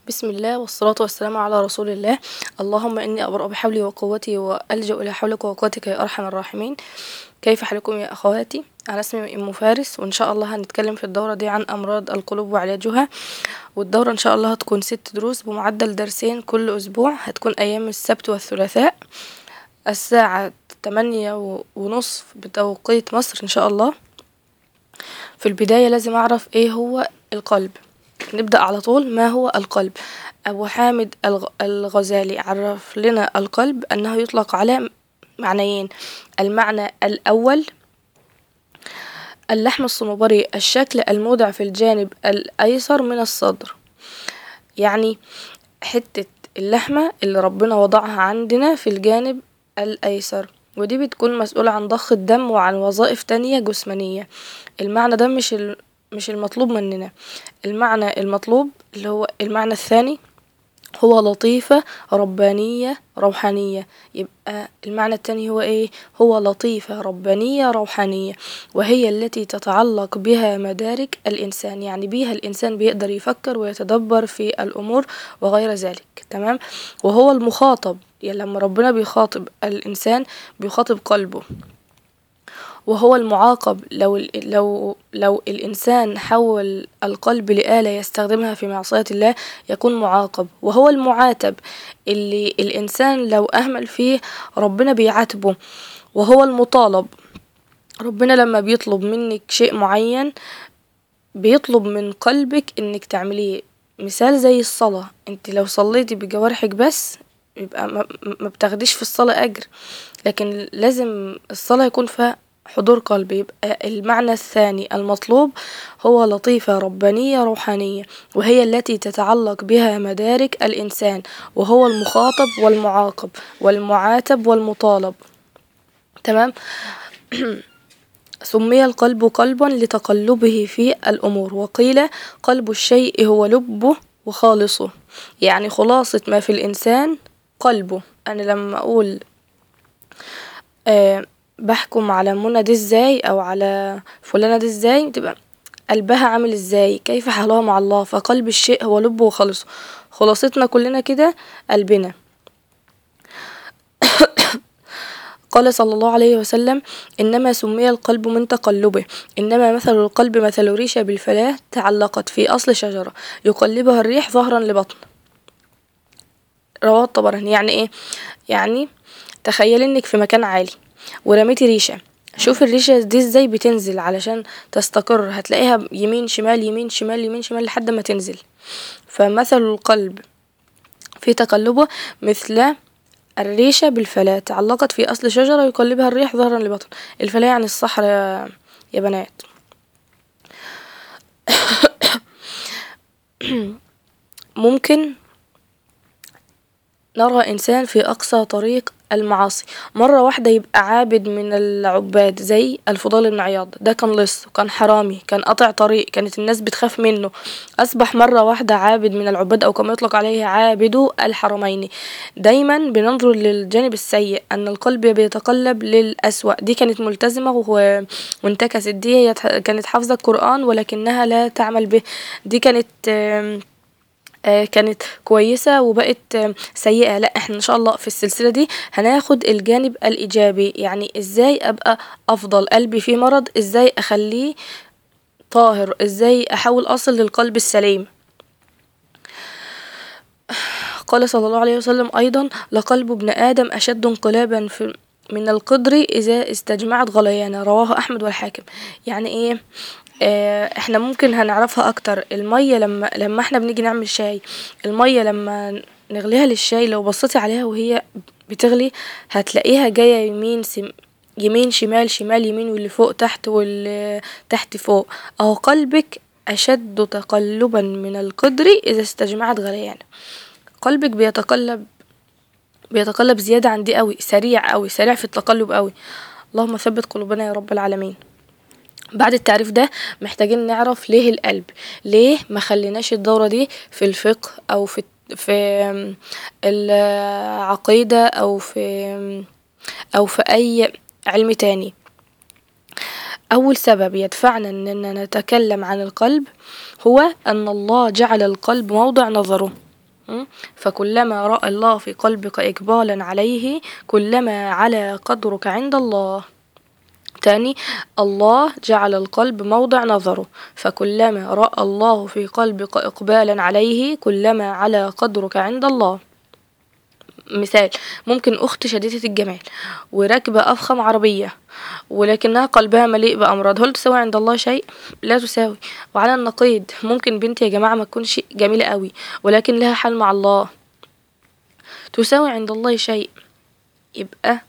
بسم الله والصلاة والسلام على رسول الله اللهم إني أبرأ بحولي وقوتي وألجأ إلى حولك وقوتك يا أرحم الراحمين كيف حالكم يا أخواتي أنا اسمي أم فارس وإن شاء الله هنتكلم في الدورة دي عن أمراض القلوب وعلاجها والدورة إن شاء الله هتكون ست دروس بمعدل درسين كل أسبوع هتكون أيام السبت والثلاثاء الساعة تمانية ونصف بتوقيت مصر إن شاء الله في البداية لازم أعرف إيه هو القلب نبدأ على طول ما هو القلب أبو حامد الغزالي عرف لنا القلب أنه يطلق على معنيين المعنى الأول اللحم الصنوبري الشكل المودع في الجانب الأيسر من الصدر يعني حتة اللحمة اللي ربنا وضعها عندنا في الجانب الأيسر ودي بتكون مسؤولة عن ضخ الدم وعن وظائف تانية جسمانية المعنى ده مش مش المطلوب مننا المعنى المطلوب اللي هو المعنى الثاني هو لطيفة ربانية روحانية يبقى المعنى التاني هو ايه هو لطيفة ربانية روحانية وهي التي تتعلق بها مدارك الإنسان يعني بيها الإنسان بيقدر يفكر ويتدبر في الأمور وغير ذلك تمام وهو المخاطب يعني لما ربنا بيخاطب الإنسان بيخاطب قلبه وهو المعاقب لو لو لو الإنسان حول القلب لآلة يستخدمها في معصية الله يكون معاقب وهو المعاتب اللي الإنسان لو أهمل فيه ربنا بيعاتبه وهو المطالب ربنا لما بيطلب منك شيء معين بيطلب من قلبك انك تعمليه مثال زي الصلاة انت لو صليتي بجوارحك بس يبقى ما بتاخديش في الصلاة أجر لكن لازم الصلاة يكون فيها حضور قلبي يبقى المعنى الثاني المطلوب هو لطيفة ربانية روحانية وهي التي تتعلق بها مدارك الإنسان وهو المخاطب والمعاقب والمعاتب والمطالب تمام سمي القلب قلبا لتقلبه في الأمور وقيل قلب الشيء هو لبه وخالصه يعني خلاصة ما في الإنسان قلبه أنا لما أقول آه بحكم على منى دي ازاي او على فلانة دي ازاي تبقى قلبها عامل ازاي كيف حالها مع الله فقلب الشيء هو لبه وخلصه خلاصتنا كلنا كده قلبنا قال صلى الله عليه وسلم إنما سمي القلب من تقلبه إنما مثل القلب مثل ريشة بالفلاة تعلقت في أصل شجرة يقلبها الريح ظهرا لبطن رواه الطبراني يعني إيه؟ يعني تخيل إنك في مكان عالي ورميتي ريشة شوف الريشة دي ازاي بتنزل علشان تستقر هتلاقيها يمين شمال يمين شمال يمين شمال لحد ما تنزل فمثل القلب في تقلبه مثل الريشة بالفلاة تعلقت في أصل شجرة يقلبها الريح ظهرا لبطن الفلاة يعني الصحراء يا بنات ممكن نرى إنسان في أقصى طريق المعاصي مرة واحدة يبقى عابد من العباد زي الفضال بن عياض ده كان لص وكان حرامي كان قاطع طريق كانت الناس بتخاف منه أصبح مرة واحدة عابد من العباد أو كما يطلق عليه عابد الحرمين دايما بننظر للجانب السيء أن القلب بيتقلب للأسوأ دي كانت ملتزمة وانتكست دي هي كانت حافظة القرآن ولكنها لا تعمل به دي كانت كانت كويسة وبقت سيئة لا احنا ان شاء الله في السلسلة دي هناخد الجانب الايجابي يعني ازاي ابقى افضل قلبي فيه مرض ازاي اخليه طاهر ازاي احاول اصل للقلب السليم قال صلى الله عليه وسلم ايضا لقلب ابن ادم اشد انقلابا في من القدر اذا استجمعت غليانه رواه احمد والحاكم يعني ايه احنا ممكن هنعرفها اكتر المية لما لما احنا بنيجي نعمل شاي المية لما نغليها للشاي لو بصيتي عليها وهي بتغلي هتلاقيها جاية يمين سم يمين شمال شمال يمين واللي فوق تحت واللي تحت فوق اهو قلبك اشد تقلبا من القدر اذا استجمعت غليان قلبك بيتقلب بيتقلب زيادة عن دي قوي سريع قوي سريع في التقلب قوي اللهم ثبت قلوبنا يا رب العالمين بعد التعريف ده محتاجين نعرف ليه القلب ليه ما خليناش الدورة دي في الفقه او في في العقيدة او في او في اي علم تاني اول سبب يدفعنا اننا نتكلم عن القلب هو ان الله جعل القلب موضع نظره م? فكلما رأى الله في قلبك إقبالا عليه كلما على قدرك عند الله تاني الله جعل القلب موضع نظره فكلما رأى الله في قلبك إقبالا عليه كلما على قدرك عند الله مثال ممكن أخت شديدة الجمال وراكبة أفخم عربية ولكنها قلبها مليء بأمراض هل تساوي عند الله شيء؟ لا تساوي وعلى النقيض ممكن بنتي يا جماعة ما تكونش جميلة قوي ولكن لها حال مع الله تساوي عند الله شيء يبقى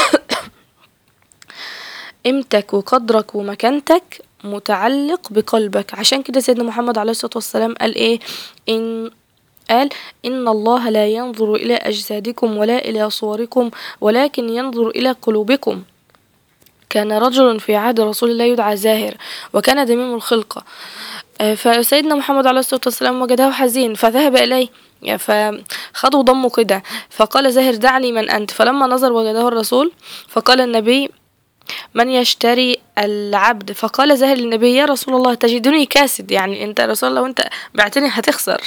قيمتك وقدرك ومكانتك متعلق بقلبك عشان كده سيدنا محمد عليه الصلاة والسلام قال ايه إن قال إن الله لا ينظر إلى أجسادكم ولا إلى صوركم ولكن ينظر إلى قلوبكم كان رجل في عهد رسول الله يدعى زاهر وكان دميم الخلقة فسيدنا محمد عليه الصلاة والسلام وجده حزين فذهب إليه فخدوا ضمه كده فقال زاهر دعني من أنت فلما نظر وجده الرسول فقال النبي من يشتري العبد فقال زاهر للنبي يا رسول الله تجدني كاسد يعني انت رسول الله وانت بعتني هتخسر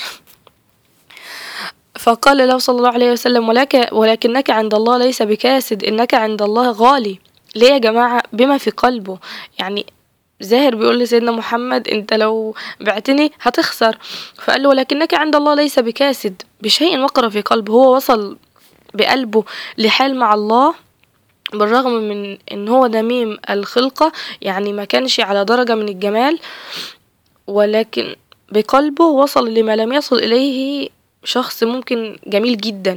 فقال له صلى الله عليه وسلم ولك ولكنك عند الله ليس بكاسد انك عند الله غالي ليه يا جماعة بما في قلبه يعني زاهر بيقول لسيدنا محمد انت لو بعتني هتخسر فقال له ولكنك عند الله ليس بكاسد بشيء وقر في قلبه هو وصل بقلبه لحال مع الله بالرغم من ان هو دميم الخلقة يعني ما كانش على درجة من الجمال ولكن بقلبه وصل لما لم يصل اليه شخص ممكن جميل جدا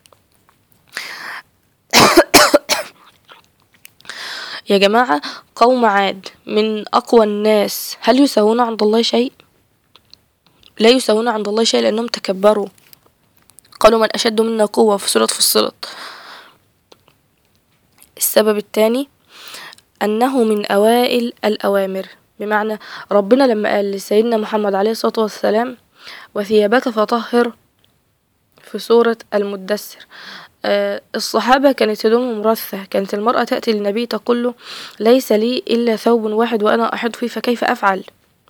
يا جماعة قوم عاد من أقوى الناس هل يساوون عند الله شيء؟ لا يساوون عند الله شيء لأنهم تكبروا قالوا من أشد منا قوة في سورة فصلت السبب الثاني أنه من أوائل الأوامر بمعنى ربنا لما قال لسيدنا محمد عليه الصلاة والسلام وثيابك فطهر في سورة المدثر آه الصحابة كانت هدومهم رثة كانت المرأة تأتي للنبي تقول له ليس لي إلا ثوب واحد وأنا أحط فيه فكيف أفعل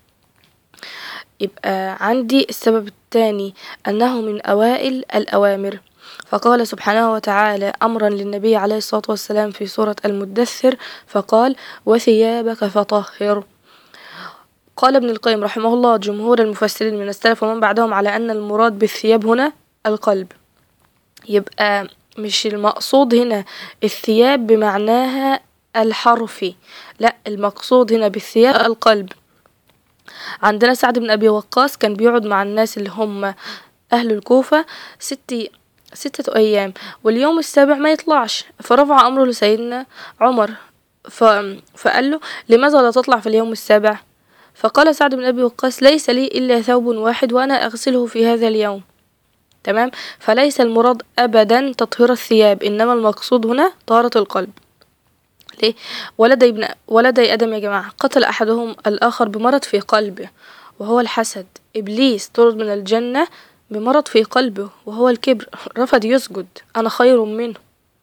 يبقى عندي السبب الثاني أنه من أوائل الأوامر فقال سبحانه وتعالى أمرا للنبي عليه الصلاة والسلام في سورة المدثر فقال وثيابك فطهر قال ابن القيم رحمه الله جمهور المفسرين من السلف ومن بعدهم على أن المراد بالثياب هنا القلب يبقى مش المقصود هنا الثياب بمعناها الحرفي لا المقصود هنا بالثياب القلب عندنا سعد بن أبي وقاص كان بيقعد مع الناس اللي هم أهل الكوفة ست ستة أيام واليوم السابع ما يطلعش فرفع أمره لسيدنا عمر ف... فقال له لماذا لا تطلع في اليوم السابع فقال سعد بن أبي وقاص ليس لي إلا ثوب واحد وأنا أغسله في هذا اليوم تمام فليس المراد أبدا تطهير الثياب إنما المقصود هنا طهارة القلب ليه ولدي ابن ولدي آدم يا جماعة قتل أحدهم الآخر بمرض في قلبه وهو الحسد إبليس طرد من الجنة بمرض في قلبه وهو الكبر رفض يسجد أنا خير منه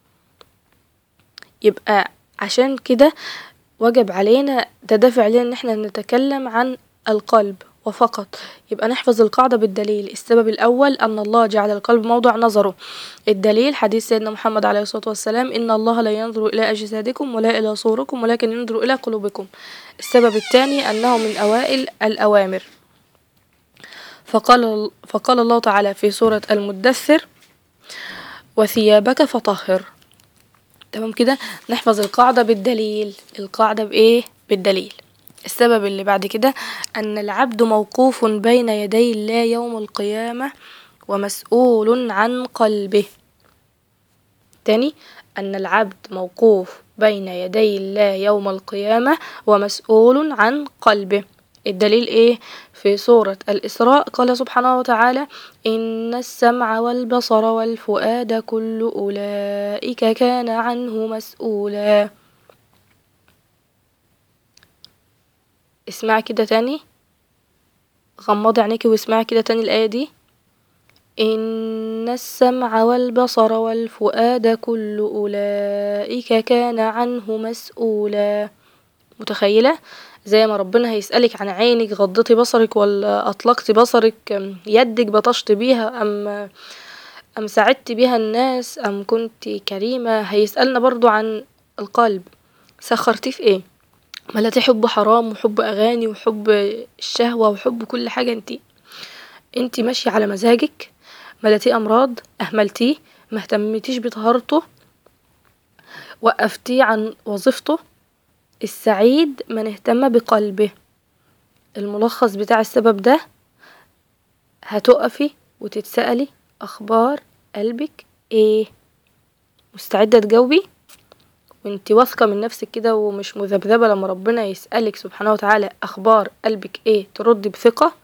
يبقى عشان كده وجب علينا ده دافع علينا إن احنا نتكلم عن القلب وفقط يبقى نحفظ القاعدة بالدليل السبب الأول أن الله جعل القلب موضع نظره الدليل حديث سيدنا محمد عليه الصلاة والسلام إن الله لا ينظر إلى أجسادكم ولا إلى صوركم ولكن ينظر إلى قلوبكم السبب الثاني أنه من أوائل الأوامر فقال, فقال الله تعالى في سورة المدثر وثيابك فطهر تمام كده نحفظ القاعدة بالدليل القاعدة بإيه بالدليل السبب اللي بعد كده أن العبد موقوف بين يدي الله يوم القيامة ومسؤول عن قلبه تاني أن العبد موقوف بين يدي الله يوم القيامة ومسؤول عن قلبه الدليل ايه في سورة الإسراء قال سبحانه وتعالى إن السمع والبصر والفؤاد كل أولئك كان عنه مسؤولا اسمعي كده تاني غمضي عينيكي واسمعي كده تاني الآية دي إن السمع والبصر والفؤاد كل أولئك كان عنه مسؤولا متخيلة زي ما ربنا هيسألك عن عينك غضتي بصرك ولا أطلقتي بصرك يدك بطشت بيها أم أم ساعدت بيها الناس أم كنت كريمة هيسألنا برضو عن القلب سخرتيه في ايه ملأتيه حب حرام وحب أغاني وحب الشهوة وحب كل حاجة انتي انتي ماشية على مزاجك ملأتيه أمراض أهملتيه مهتمتيش بطهارته وقفتيه عن وظيفته السعيد من اهتم بقلبه الملخص بتاع السبب ده هتقفي وتتسألي أخبار قلبك ايه مستعدة تجاوبي وانتي واثقة من نفسك كده ومش مذبذبة لما ربنا يسألك سبحانه وتعالى أخبار قلبك ايه تردي بثقة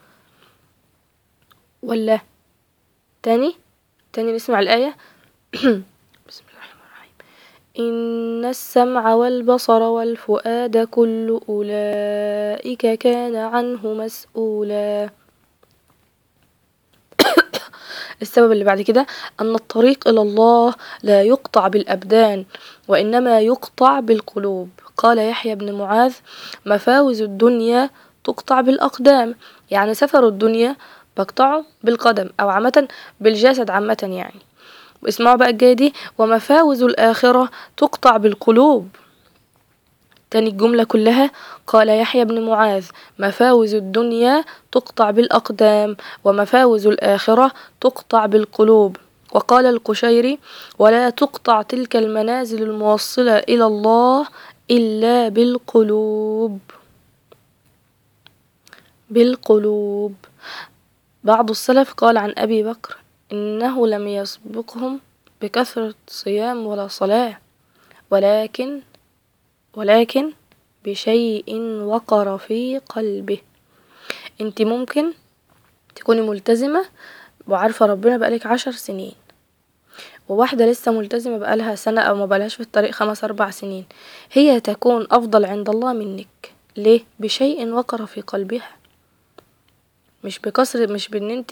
ولا تاني تاني نسمع الآية بسم الله الرحمن الرحيم إن السمع والبصر والفؤاد كل أولئك كان عنه مسؤولا السبب اللي بعد كده أن الطريق إلى الله لا يقطع بالأبدان وإنما يقطع بالقلوب قال يحيى بن معاذ مفاوز الدنيا تقطع بالأقدام يعني سفر الدنيا بقطعه بالقدم أو عامة بالجسد عامة يعني واسمعوا بقى الجاية دي ومفاوز الآخرة تقطع بالقلوب تاني الجملة كلها قال يحيى بن معاذ مفاوز الدنيا تقطع بالأقدام ومفاوز الآخرة تقطع بالقلوب وقال القشيري ولا تقطع تلك المنازل الموصلة إلى الله إلا بالقلوب بالقلوب بعض السلف قال عن أبي بكر إنه لم يسبقهم بكثرة صيام ولا صلاة ولكن ولكن بشيء وقر في قلبه انت ممكن تكوني ملتزمة وعارفة ربنا بقالك عشر سنين وواحدة لسه ملتزمة بقالها سنة أو ما بقالهاش في الطريق خمس أربع سنين هي تكون أفضل عند الله منك ليه؟ بشيء وقر في قلبها مش بكسر مش بان انت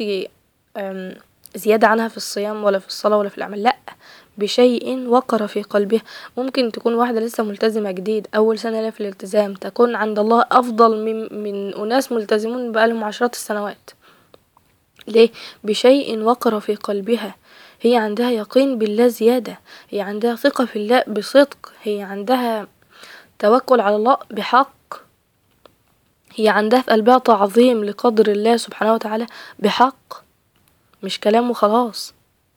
زيادة عنها في الصيام ولا في الصلاة ولا في الأعمال لأ بشيء وقر في قلبها ممكن تكون واحدة لسه ملتزمة جديد أول سنة لها في الالتزام تكون عند الله أفضل من, من أناس ملتزمون بقالهم عشرات السنوات ليه؟ بشيء وقر في قلبها هي عندها يقين بالله زيادة هي عندها ثقة في الله بصدق هي عندها توكل على الله بحق هي عندها في قلبها تعظيم لقدر الله سبحانه وتعالى بحق مش كلام وخلاص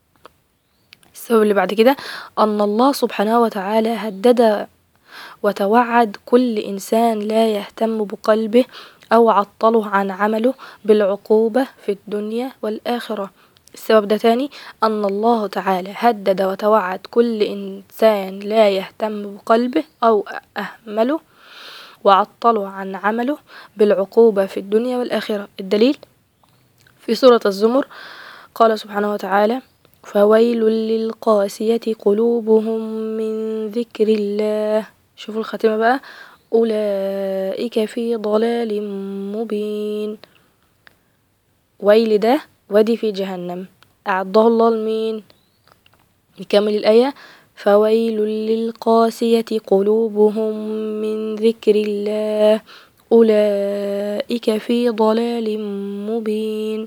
السبب اللي بعد كده أن الله سبحانه وتعالى هدد وتوعد كل إنسان لا يهتم بقلبه أو عطله عن عمله بالعقوبة في الدنيا والآخرة السبب ده تاني أن الله تعالى هدد وتوعد كل إنسان لا يهتم بقلبه أو أهمله وعطله عن عمله بالعقوبة في الدنيا والآخرة الدليل في سورة الزمر قال سبحانه وتعالى فويل للقاسية قلوبهم من ذكر الله شوفوا الخاتمة بقى أولئك في ضلال مبين ويل ده وادي في جهنم أعده الله لمين نكمل الآية فويل للقاسية قلوبهم من ذكر الله أولئك في ضلال مبين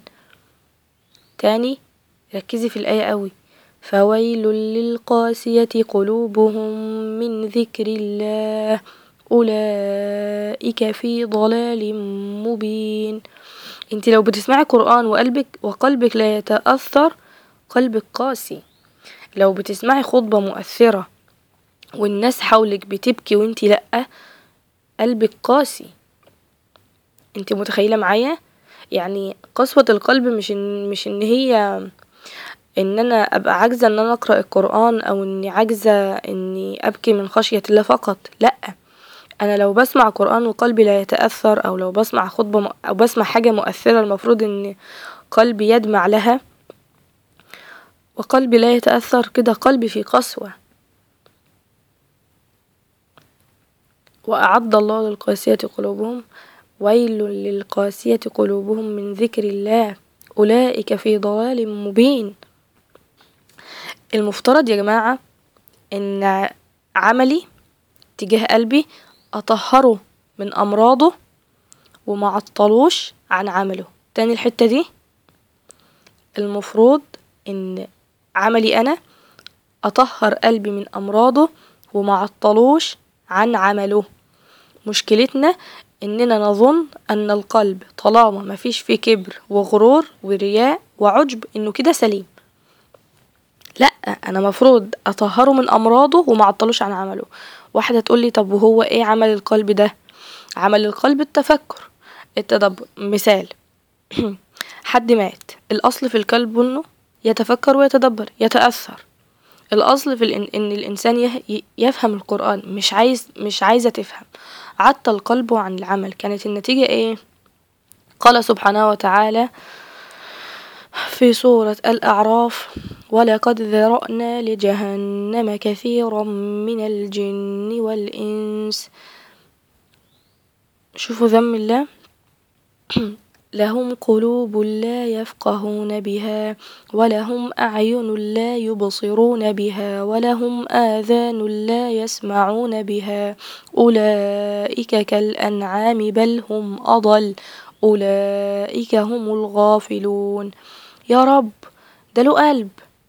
تاني ركزي في الآية قوي فويل للقاسية قلوبهم من ذكر الله أولئك في ضلال مبين انت لو بتسمعي قرآن وقلبك وقلبك لا يتأثر قلبك قاسي لو بتسمعي خطبة مؤثرة والناس حولك بتبكي وانت لأ قلبك قاسي انت متخيلة معايا يعني قسوة القلب مش ان مش ان هي ان انا ابقى عاجزة ان انا اقرأ القرآن او اني عاجزة اني ابكي من خشية الله فقط لا انا لو بسمع قرآن وقلبي لا يتأثر او لو بسمع خطبة او بسمع حاجة مؤثرة المفروض ان قلبي يدمع لها وقلبي لا يتأثر كده قلبي في قسوة وأعد الله للقاسية قلوبهم ويل للقاسية قلوبهم من ذكر الله أولئك في ضلال مبين المفترض يا جماعة إن عملي تجاه قلبي أطهره من أمراضه ومعطلوش عن عمله تاني الحتة دي المفروض إن عملي أنا أطهر قلبي من أمراضه ومعطلوش عن عمله مشكلتنا إننا نظن أن القلب طالما مفيش فيه كبر وغرور ورياء وعجب إنه كده سليم لأ أنا مفروض أطهره من أمراضه ومعطلوش عن عمله واحدة تقولي طب وهو إيه عمل القلب ده عمل القلب التفكر التدبر مثال حد مات الأصل في القلب إنه يتفكر ويتدبر يتأثر الأصل في الإن, إن الإنسان يه يفهم القرآن مش عايز مش عايزة تفهم عطل قلبه عن العمل كانت النتيجة إيه قال سبحانه وتعالى في سورة الأعراف ولقد ذرأنا لجهنم كثيرا من الجن والإنس شوفوا ذم الله لهم قلوب لا يفقهون بها ولهم أعين لا يبصرون بها ولهم آذان لا يسمعون بها أولئك كالأنعام بل هم أضل أولئك هم الغافلون يا رب ده له قلب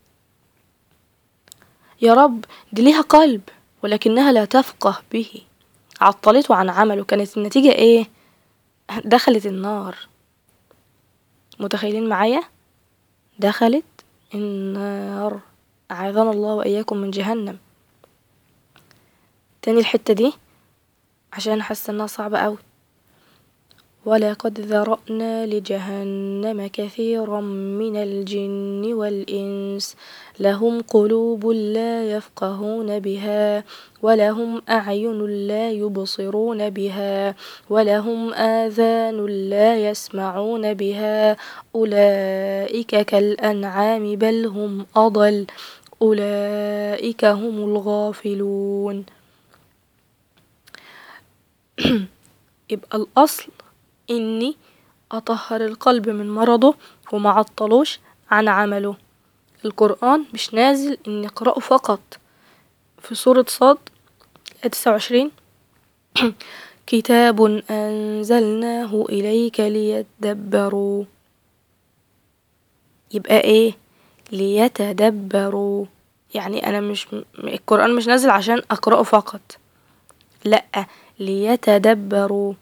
يا رب دي ليها قلب ولكنها لا تفقه به عطلته عن عمله كانت النتيجة ايه دخلت النار متخيلين معايا دخلت النار أعاذنا الله وإياكم من جهنم تاني الحتة دي عشان حاسة انها صعبة اوي ولقد ذرأنا لجهنم كثيرا من الجن والإنس لهم قلوب لا يفقهون بها ولهم أعين لا يبصرون بها ولهم آذان لا يسمعون بها أولئك كالأنعام بل هم أضل أولئك هم الغافلون يبقى الأصل إني أطهر القلب من مرضه ومعطلوش عن عمله القرآن مش نازل إني أقرأه فقط في سورة صاد تسعة وعشرين كتاب أنزلناه إليك ليتدبروا يبقى إيه ليتدبروا يعني أنا مش القرآن مش نازل عشان أقرأه فقط لأ ليتدبروا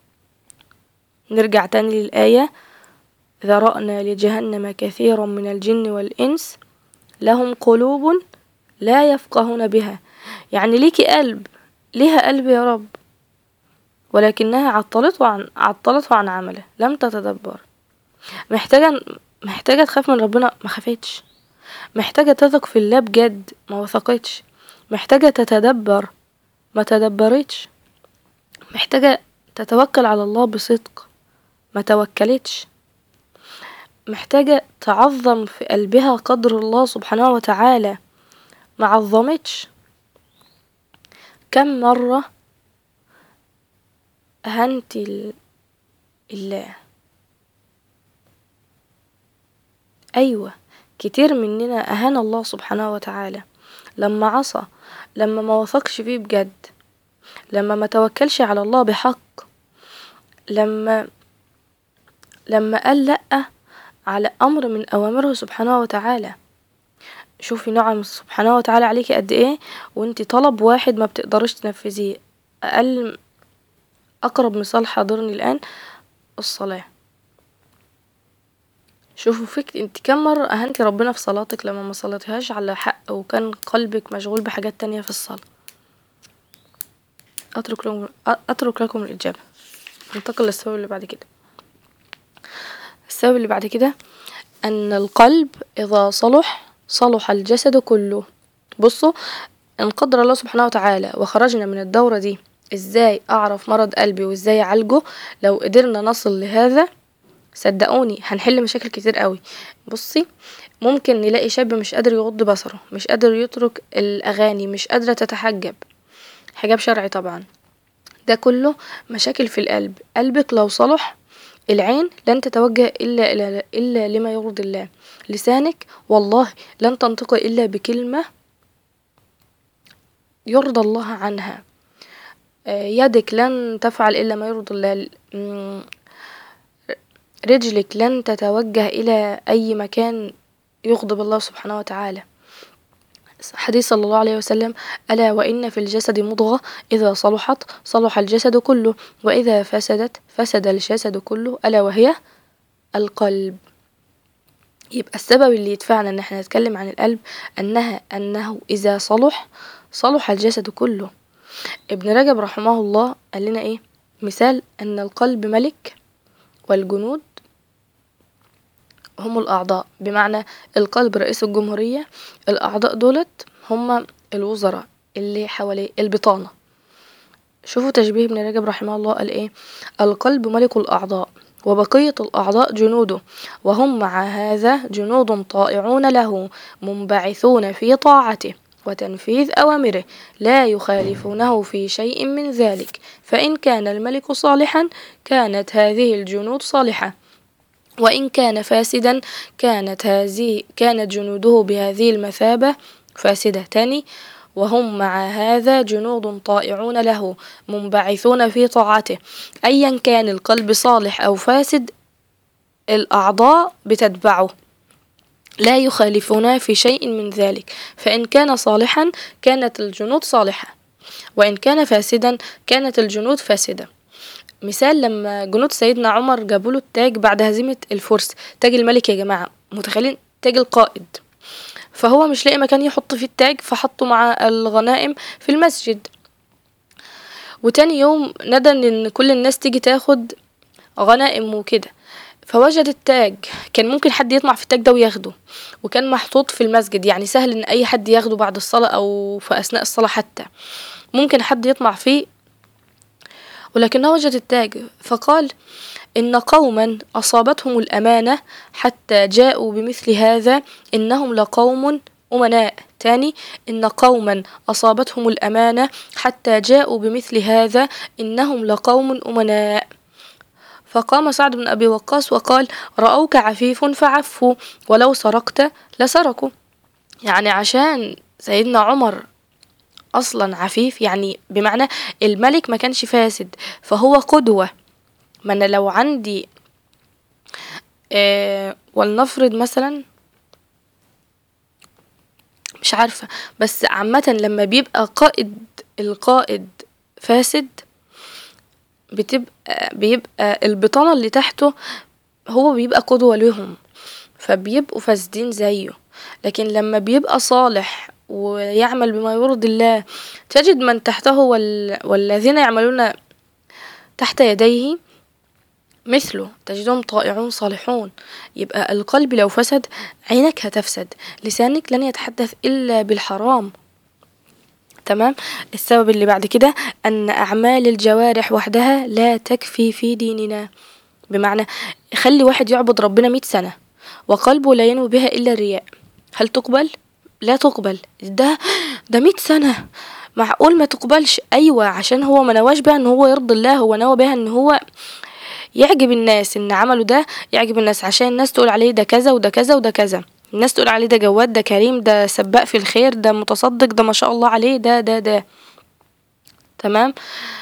نرجع تاني للآية ذرأنا لجهنم كثيرا من الجن والإنس لهم قلوب لا يفقهون بها يعني ليكي قلب ليها قلب يا رب ولكنها عطلته عن عطلته عن عمله لم تتدبر محتاجة محتاجة تخاف من ربنا ما خافتش محتاجة تثق في الله بجد ما وثقتش محتاجة تتدبر ما تدبرتش محتاجة تتوكل على الله بصدق ما توكلتش محتاجة تعظم في قلبها قدر الله سبحانه وتعالى ما عظمتش كم مرة أهنت الله أيوة كتير مننا أهان الله سبحانه وتعالى لما عصى لما ما وثقش فيه بجد لما ما توكلش على الله بحق لما لما قال لأ على أمر من أوامره سبحانه وتعالى شوفي نعم سبحانه وتعالى عليكي قد ايه وانتي طلب واحد ما بتقدرش تنفذيه أقل أقرب مثال حاضرني الآن الصلاة شوفوا فيك انت كم مرة أهنتي ربنا في صلاتك لما ما صليتهاش على حق وكان قلبك مشغول بحاجات تانية في الصلاة أترك لكم أترك لكم الإجابة ننتقل للسبب اللي بعد كده السبب اللي بعد كده أن القلب إذا صلح صلح الجسد كله بصوا إن قدر الله سبحانه وتعالى وخرجنا من الدورة دي إزاي أعرف مرض قلبي وإزاي أعالجه لو قدرنا نصل لهذا صدقوني هنحل مشاكل كتير قوي بصي ممكن نلاقي شاب مش قادر يغض بصره مش قادر يترك الأغاني مش قادرة تتحجب حجاب شرعي طبعا ده كله مشاكل في القلب قلبك لو صلح العين لن تتوجه إلا إلا, إلا لما يرضي الله لسانك والله لن تنطق إلا بكلمة يرضى الله عنها يدك لن تفعل إلا ما يرضي الله رجلك لن تتوجه إلى أي مكان يغضب الله سبحانه وتعالى حديث صلى الله عليه وسلم ألا وإن في الجسد مضغة إذا صلحت صلح الجسد كله وإذا فسدت فسد الجسد كله ألا وهي القلب يبقى السبب اللي يدفعنا ان احنا نتكلم عن القلب انها انه اذا صلح صلح الجسد كله ابن رجب رحمه الله قال لنا ايه مثال ان القلب ملك والجنود هم الأعضاء بمعنى القلب رئيس الجمهورية الأعضاء دولت هم الوزراء اللي حواليه البطانة شوفوا تشبيه ابن رجب رحمه الله قال ايه القلب ملك الأعضاء وبقية الأعضاء جنوده وهم مع هذا جنود طائعون له منبعثون في طاعته وتنفيذ أوامره لا يخالفونه في شيء من ذلك فإن كان الملك صالحا كانت هذه الجنود صالحة وإن كان فاسدا كانت هذه كانت جنوده بهذه المثابة فاسدة تاني وهم مع هذا جنود طائعون له منبعثون في طاعته أيا كان القلب صالح أو فاسد الأعضاء بتتبعه لا يخالفون في شيء من ذلك فإن كان صالحا كانت الجنود صالحة وإن كان فاسدا كانت الجنود فاسدة مثال لما جنود سيدنا عمر جابوا له التاج بعد هزيمة الفرس تاج الملك يا جماعة متخيلين تاج القائد فهو مش لاقي مكان يحط فيه التاج فحطه مع الغنائم في المسجد وتاني يوم ندى ان كل الناس تيجي تاخد غنائم وكده فوجد التاج كان ممكن حد يطمع في التاج ده وياخده وكان محطوط في المسجد يعني سهل ان اي حد ياخده بعد الصلاة او في اثناء الصلاة حتى ممكن حد يطمع فيه ولكنه وجد التاج فقال إن قوما أصابتهم الأمانة حتى جاءوا بمثل هذا إنهم لقوم أمناء تاني إن قوما أصابتهم الأمانة حتى جاءوا بمثل هذا إنهم لقوم أمناء فقام سعد بن أبي وقاص وقال رأوك عفيف فعفوا ولو سرقت لسرقوا يعني عشان سيدنا عمر اصلا عفيف يعني بمعنى الملك ما كانش فاسد فهو قدوة ما انا لو عندي آه ولنفرض مثلا مش عارفة بس عامة لما بيبقى قائد القائد فاسد بتبقى بيبقى البطانة اللي تحته هو بيبقى قدوة لهم فبيبقوا فاسدين زيه لكن لما بيبقى صالح ويعمل بما يرضي الله تجد من تحته وال... والذين يعملون تحت يديه مثله تجدهم طائعون صالحون يبقى القلب لو فسد عينك هتفسد لسانك لن يتحدث إلا بالحرام تمام السبب اللي بعد كده أن أعمال الجوارح وحدها لا تكفي في ديننا بمعنى خلي واحد يعبد ربنا مئة سنة وقلبه لا ينوي بها إلا الرياء هل تقبل؟ لا تقبل ده ده مئة سنة معقول ما تقبلش أيوة عشان هو ما نواش بها ان هو يرضي الله هو نوى بها ان هو يعجب الناس ان عمله ده يعجب الناس عشان الناس تقول عليه ده كذا وده كذا وده كذا الناس تقول عليه ده جواد ده كريم ده سباق في الخير ده متصدق ده ما شاء الله عليه ده ده ده تمام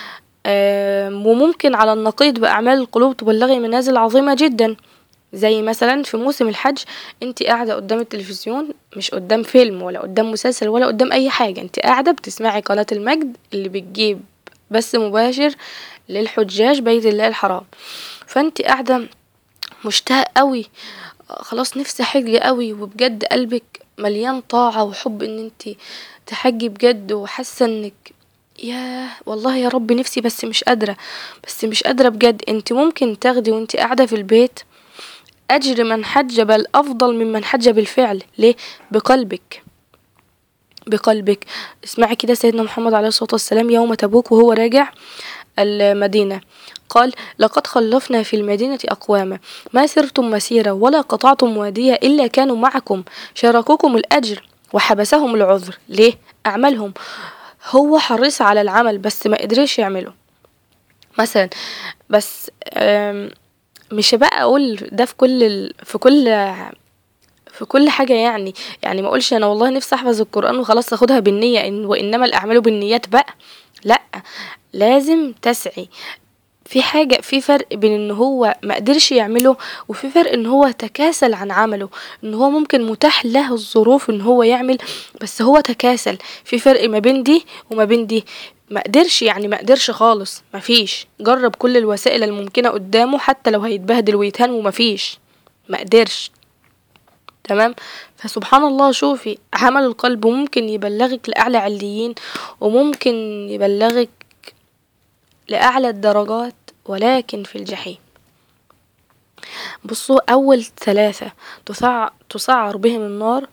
وممكن على النقيض بأعمال القلوب تبلغي منازل عظيمة جدا زي مثلا في موسم الحج انت قاعدة قدام التلفزيون مش قدام فيلم ولا قدام مسلسل ولا قدام اي حاجة انت قاعدة بتسمعي قناة المجد اللي بتجيب بث مباشر للحجاج بيت الله الحرام فانت قاعدة مشتاقة قوي خلاص نفسي حج قوي وبجد قلبك مليان طاعة وحب ان انت تحجي بجد وحاسة انك ياه والله يا رب نفسي بس مش قادرة بس مش قادرة بجد انت ممكن تاخدي وانت قاعدة في البيت أجر من حج بل أفضل ممن حج بالفعل ليه بقلبك بقلبك اسمعي كده سيدنا محمد عليه الصلاة والسلام يوم تبوك وهو راجع المدينة قال لقد خلفنا في المدينة أقواما ما سرتم مسيرة ولا قطعتم وادية إلا كانوا معكم شاركوكم الأجر وحبسهم العذر ليه أعمالهم هو حريص على العمل بس ما قدرش يعمله مثلا بس مش بقى اقول ده في كل ال... في كل في كل حاجة يعني يعني ما اقولش انا والله نفسي احفظ القرآن وخلاص اخدها بالنية إن وانما الاعمال بالنيات بقى لأ لازم تسعي في حاجة في فرق بين ان هو مقدرش يعمله وفي فرق ان هو تكاسل عن عمله ان هو ممكن متاح له الظروف ان هو يعمل بس هو تكاسل في فرق ما بين دي وما بين دي مقدرش يعني مقدرش خالص مفيش جرب كل الوسائل الممكنة قدامه حتى لو هيتبهدل ويتهان ومفيش مقدرش تمام فسبحان الله شوفي عمل القلب ممكن يبلغك لأعلى عليين وممكن يبلغك لأعلى الدرجات ولكن في الجحيم بصوا أول ثلاثة تسع تسعر بهم النار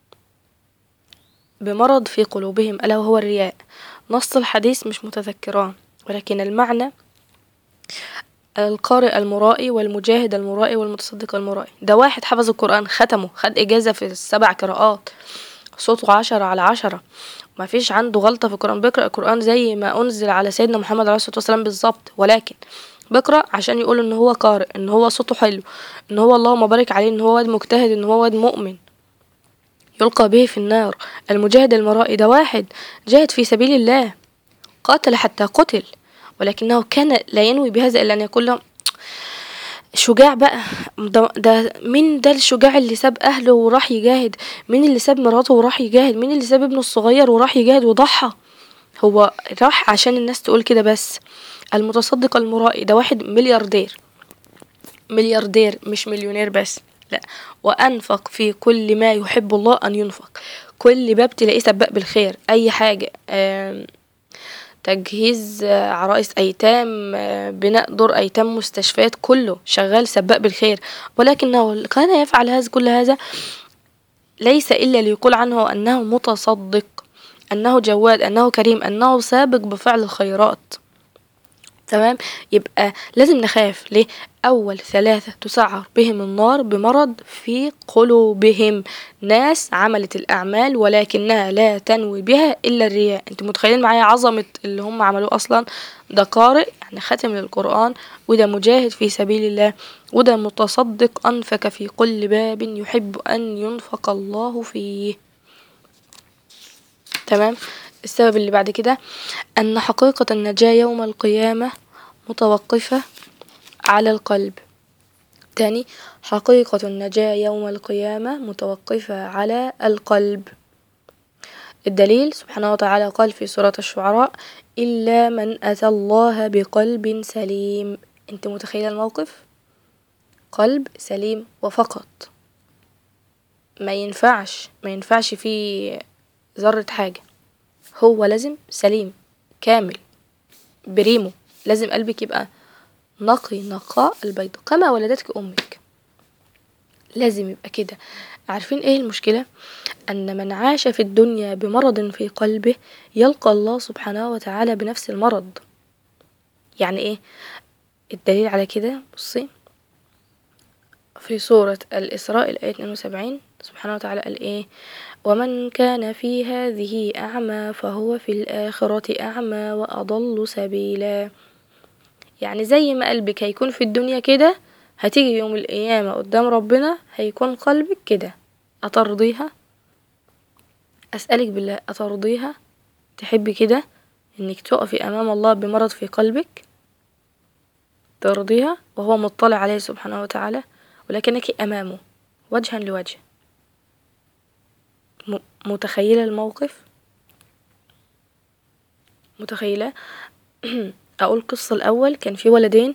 بمرض في قلوبهم ألا وهو الرياء نص الحديث مش متذكراه ولكن المعنى القارئ المرائي والمجاهد المرائي والمتصدق المرائي ده واحد حفظ القرآن ختمه خد إجازة في السبع قراءات صوته عشرة على عشرة ما فيش عنده غلطة في القرآن بيقرأ القرآن زي ما أنزل على سيدنا محمد عليه الصلاة والسلام بالظبط ولكن بيقرأ عشان يقول إن هو قارئ إن هو صوته حلو إن هو اللهم بارك عليه إن هو واد مجتهد إن هو واد مؤمن يلقى به في النار المجاهد المرائي ده واحد جاهد في سبيل الله قاتل حتى قتل ولكنه كان لا ينوي بهذا إلا أن يقول له شجاع بقى ده, ده مين ده الشجاع اللي ساب أهله وراح يجاهد مين اللي ساب مراته وراح يجاهد مين اللي ساب ابنه الصغير وراح يجاهد وضحى هو راح عشان الناس تقول كده بس المتصدق المرائي ده واحد ملياردير ملياردير مش مليونير بس لا وأنفق في كل ما يحب الله أن ينفق كل باب تلاقيه سباق بالخير أي حاجة تجهيز عرائس أيتام بناء دور أيتام مستشفيات كله شغال سباق بالخير ولكنه كان يفعل هذا كل هذا ليس إلا ليقول عنه أنه متصدق أنه جواد أنه كريم أنه سابق بفعل الخيرات تمام يبقى لازم نخاف ليه أول ثلاثة تسعر بهم النار بمرض في قلوبهم ناس عملت الأعمال ولكنها لا تنوي بها إلا الرياء انتوا متخيلين معايا عظمة اللي هم عملوه أصلا ده قارئ يعني ختم للقرآن وده مجاهد في سبيل الله وده متصدق أنفك في كل باب يحب أن ينفق الله فيه تمام السبب اللي بعد كده أن حقيقة النجاة يوم القيامة متوقفة على القلب تاني حقيقة النجاة يوم القيامة متوقفة على القلب الدليل سبحانه وتعالى قال في سورة الشعراء إلا من أتى الله بقلب سليم انت متخيل الموقف قلب سليم وفقط ما ينفعش ما ينفعش فيه ذرة حاجة هو لازم سليم كامل بريمو لازم قلبك يبقى نقي نقاء البيض كما ولدتك أمك لازم يبقى كده عارفين ايه المشكلة أن من عاش في الدنيا بمرض في قلبه يلقى الله سبحانه وتعالى بنفس المرض يعني ايه الدليل على كده بصي في سورة الإسراء الآية 72 سبحانه وتعالى قال ايه ومن كان في هذه أعمى فهو في الآخرة أعمى وأضل سبيلا يعني زي ما قلبك هيكون في الدنيا كده هتيجي يوم القيامة قدام ربنا هيكون قلبك كده أترضيها أسألك بالله أترضيها تحبي كده إنك تقفي أمام الله بمرض في قلبك ترضيها وهو مطلع عليه سبحانه وتعالى ولكنك أمامه وجها لوجه متخيلة الموقف متخيلة اقول القصة الاول كان في ولدين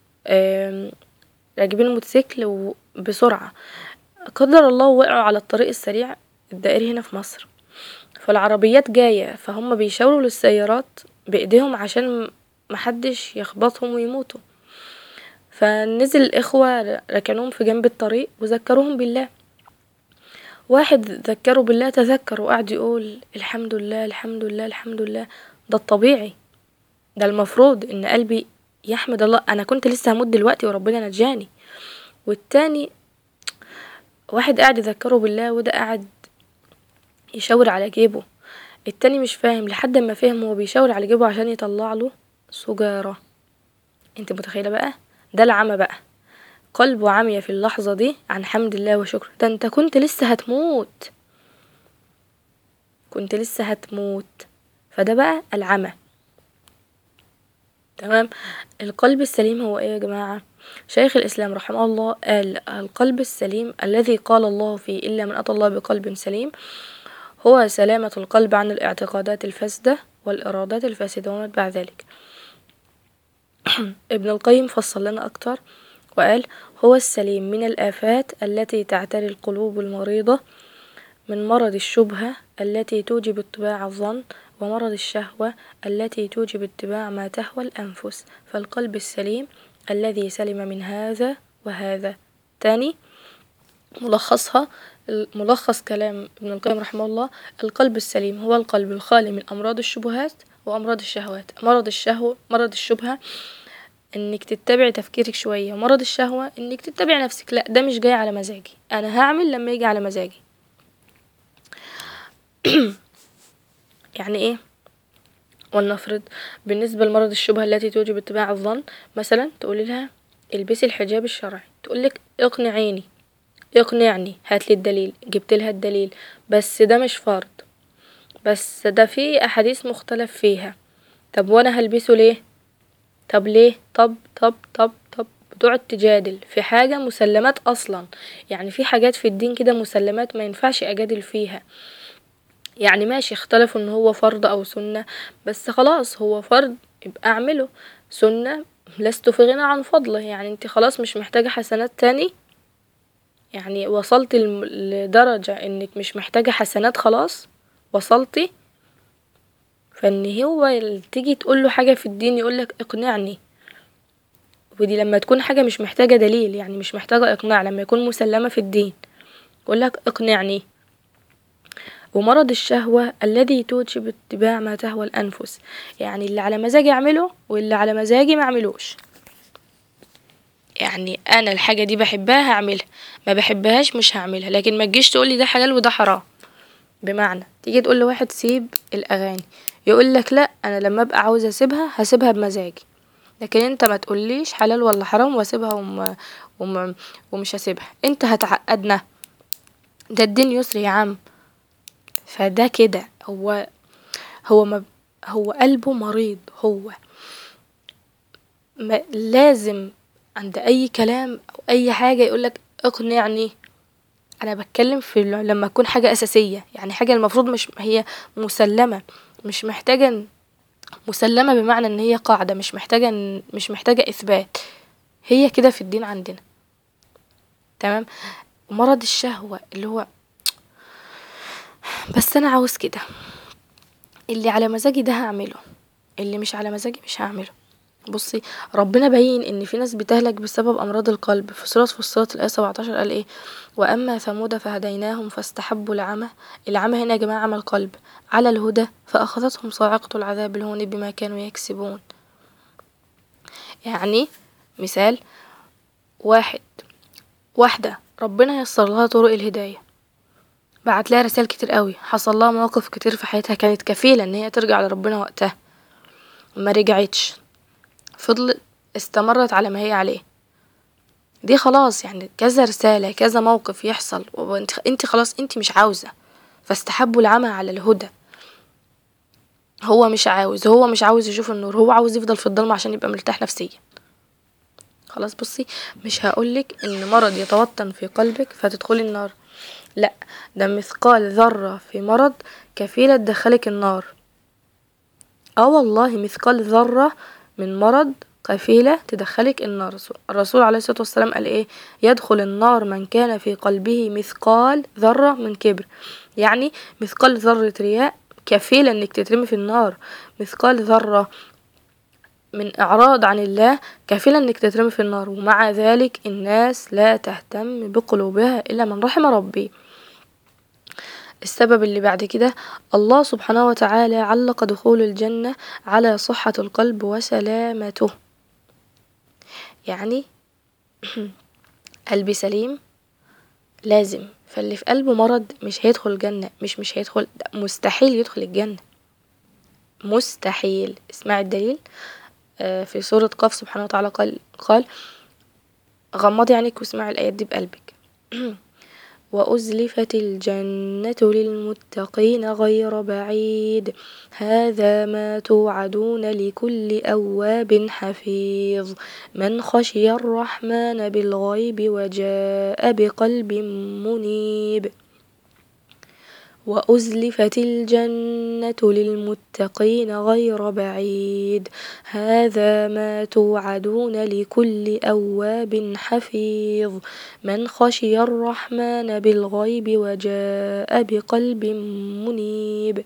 راكبين الموتوسيكل بسرعة قدر الله وقعوا على الطريق السريع الدائري هنا في مصر فالعربيات جاية فهم بيشاوروا للسيارات بايديهم عشان محدش يخبطهم ويموتوا فنزل الإخوة ركنوهم في جنب الطريق وذكروهم بالله واحد ذكره بالله تذكر وقعد يقول الحمد لله الحمد لله الحمد لله ده الطبيعي ده المفروض ان قلبي يحمد الله انا كنت لسه هموت دلوقتي وربنا نجاني والتاني واحد قاعد يذكره بالله وده قاعد يشاور على جيبه التاني مش فاهم لحد ما فهم هو بيشاور على جيبه عشان يطلع له سجارة انت متخيلة بقى ده العمى بقى قلبه عمي في اللحظة دي عن حمد الله وشكره ده انت كنت لسه هتموت كنت لسه هتموت فده بقى العمى تمام القلب السليم هو ايه يا جماعة شيخ الإسلام رحمه الله قال القلب السليم الذي قال الله فيه إلا من أتى الله بقلب سليم هو سلامة القلب عن الاعتقادات الفاسدة والإرادات الفاسدة وما بعد ذلك ابن القيم فصل لنا أكتر وقال هو السليم من الآفات التي تعتري القلوب المريضة من مرض الشبهة التي توجب اتباع الظن ومرض الشهوة التي توجب اتباع ما تهوى الأنفس فالقلب السليم الذي سلم من هذا وهذا تاني ملخصها ملخص كلام ابن القيم رحمه الله القلب السليم هو القلب الخالي من أمراض الشبهات وأمراض الشهوات مرض الشهوة مرض الشبهة انك تتبعي تفكيرك شوية ومرض الشهوة انك تتبعي نفسك لا ده مش جاي على مزاجي انا هعمل لما يجي على مزاجي يعني ايه ولنفرض بالنسبة لمرض الشبهة التي توجب اتباع الظن مثلا تقولي لها البسي الحجاب الشرعي تقولك اقنعيني اقنعني هاتلي الدليل جبتلها الدليل بس ده مش فرض بس ده في احاديث مختلف فيها طب وانا هلبسه ليه طب ليه طب طب طب طب بتقعد تجادل في حاجة مسلمات أصلا يعني في حاجات في الدين كده مسلمات ما ينفعش أجادل فيها يعني ماشي اختلفوا ان هو فرض او سنة بس خلاص هو فرض يبقى اعمله سنة لست في غنى عن فضله يعني انت خلاص مش محتاجة حسنات تاني يعني وصلت لدرجة انك مش محتاجة حسنات خلاص وصلتي فان هو تيجي تقوله حاجة في الدين يقولك اقنعني ودي لما تكون حاجة مش محتاجة دليل يعني مش محتاجة اقناع لما يكون مسلمة في الدين يقولك اقنعني ومرض الشهوة الذي توجب اتباع ما تهوى الأنفس يعني اللي على مزاجي أعمله واللي على مزاجي ما أعملوش يعني أنا الحاجة دي بحبها هعملها ما بحبهاش مش هعملها لكن ما تجيش تقولي ده حلال وده حرام بمعنى تيجي تقول لواحد سيب الأغاني يقولك لأ أنا لما أبقى عاوزة أسيبها هسيبها بمزاجي لكن انت ما تقوليش حلال ولا حرام واسيبها وم... وم... ومش هسيبها انت هتعقدنا ده الدين يسر يا عم فده كده هو هو ما هو قلبه مريض هو ما لازم عند اي كلام او اي حاجه يقولك اقنعني انا بتكلم في لما تكون حاجه اساسيه يعني حاجه المفروض مش هي مسلمه مش محتاجه مسلمه بمعنى ان هي قاعده مش محتاجه مش محتاجه اثبات هي كده في الدين عندنا تمام مرض الشهوه اللي هو بس انا عاوز كده اللي على مزاجي ده هعمله اللي مش على مزاجي مش هعمله بصي ربنا بين ان في ناس بتهلك بسبب امراض القلب في سوره فصلت الايه 17 قال ايه واما ثمود فهديناهم فاستحبوا العمى العمى هنا يا جماعه عمى القلب على الهدى فاخذتهم صاعقه العذاب الهون بما كانوا يكسبون يعني مثال واحد واحدة ربنا يسر لها طرق الهداية بعت لها رسائل كتير قوي حصل لها مواقف كتير في حياتها كانت كفيلة ان هي ترجع لربنا وقتها ما رجعتش فضلت استمرت على ما هي عليه دي خلاص يعني كذا رسالة كذا موقف يحصل وانت انت خلاص انت مش عاوزة فاستحبوا العمى على الهدى هو مش عاوز هو مش عاوز يشوف النور هو عاوز يفضل في الضلمة عشان يبقى مرتاح نفسيا خلاص بصي مش هقولك ان مرض يتوطن في قلبك فتدخلي النار لا ده مثقال ذرة في مرض كفيلة تدخلك النار اه والله مثقال ذرة من مرض كفيلة تدخلك النار الرسول عليه الصلاة والسلام قال ايه يدخل النار من كان في قلبه مثقال ذرة من كبر يعني مثقال ذرة رياء كفيلة انك تترمي في النار مثقال ذرة من إعراض عن الله كفيلة انك تترمي في النار ومع ذلك الناس لا تهتم بقلوبها إلا من رحم ربي السبب اللي بعد كده الله سبحانه وتعالى علق دخول الجنة على صحة القلب وسلامته يعني قلبي سليم لازم فاللي في قلبه مرض مش هيدخل الجنة مش مش هيدخل مستحيل يدخل الجنة مستحيل اسمع الدليل في سورة قاف سبحانه وتعالى قال قال غمضي عينك واسمعي الآيات دي بقلبك وأزلفت الجنة للمتقين غير بعيد هذا ما توعدون لكل أواب حفيظ من خشي الرحمن بالغيب وجاء بقلب منيب وأزلفت الجنة للمتقين غير بعيد هذا ما توعدون لكل أواب حفيظ من خشي الرحمن بالغيب وجاء بقلب منيب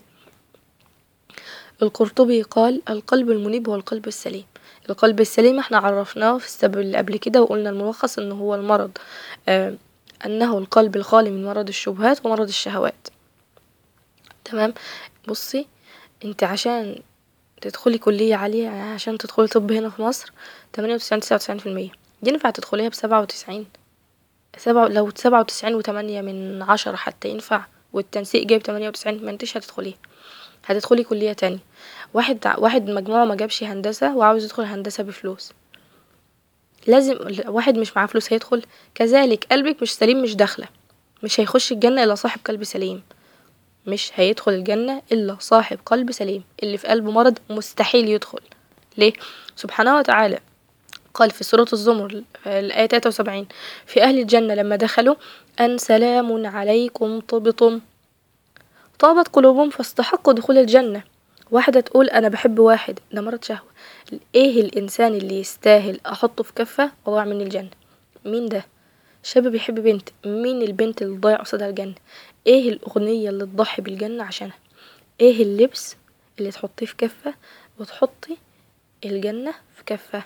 القرطبي قال القلب المنيب هو القلب السليم القلب السليم احنا عرفناه في السبب اللي قبل كده وقلنا الملخص انه هو المرض آه انه القلب الخالي من مرض الشبهات ومرض الشهوات تمام بصي انت عشان تدخلي كلية عالية يعني عشان تدخلي طب هنا في مصر تمانية وتسعين تسعة وتسعين في المية ينفع تدخليها بسبعة وتسعين سبعة لو سبعة وتسعين وتمانية من عشرة حتى ينفع والتنسيق جايب تمانية وتسعين منتش هتدخليها هتدخلي كلية تانية واحد واحد مجموعه مجابش هندسة وعاوز يدخل هندسة بفلوس لازم واحد مش معاه فلوس هيدخل كذلك قلبك مش سليم مش داخلة مش هيخش الجنة إلا صاحب قلب سليم مش هيدخل الجنة إلا صاحب قلب سليم اللي في قلبه مرض مستحيل يدخل ليه سبحانه وتعالى قال في سورة الزمر الآية 73 في أهل الجنة لما دخلوا أن سلام عليكم طبتم طابت قلوبهم فاستحقوا دخول الجنة واحدة تقول أنا بحب واحد ده مرض شهوة إيه الإنسان اللي يستاهل أحطه في كفة وأضيع مني الجنة مين ده شاب بيحب بنت مين البنت اللي ضايع قصادها الجنة ايه الأغنية اللي تضحي بالجنة عشانها ايه اللبس اللي تحطيه في كفة وتحطي الجنة في كفة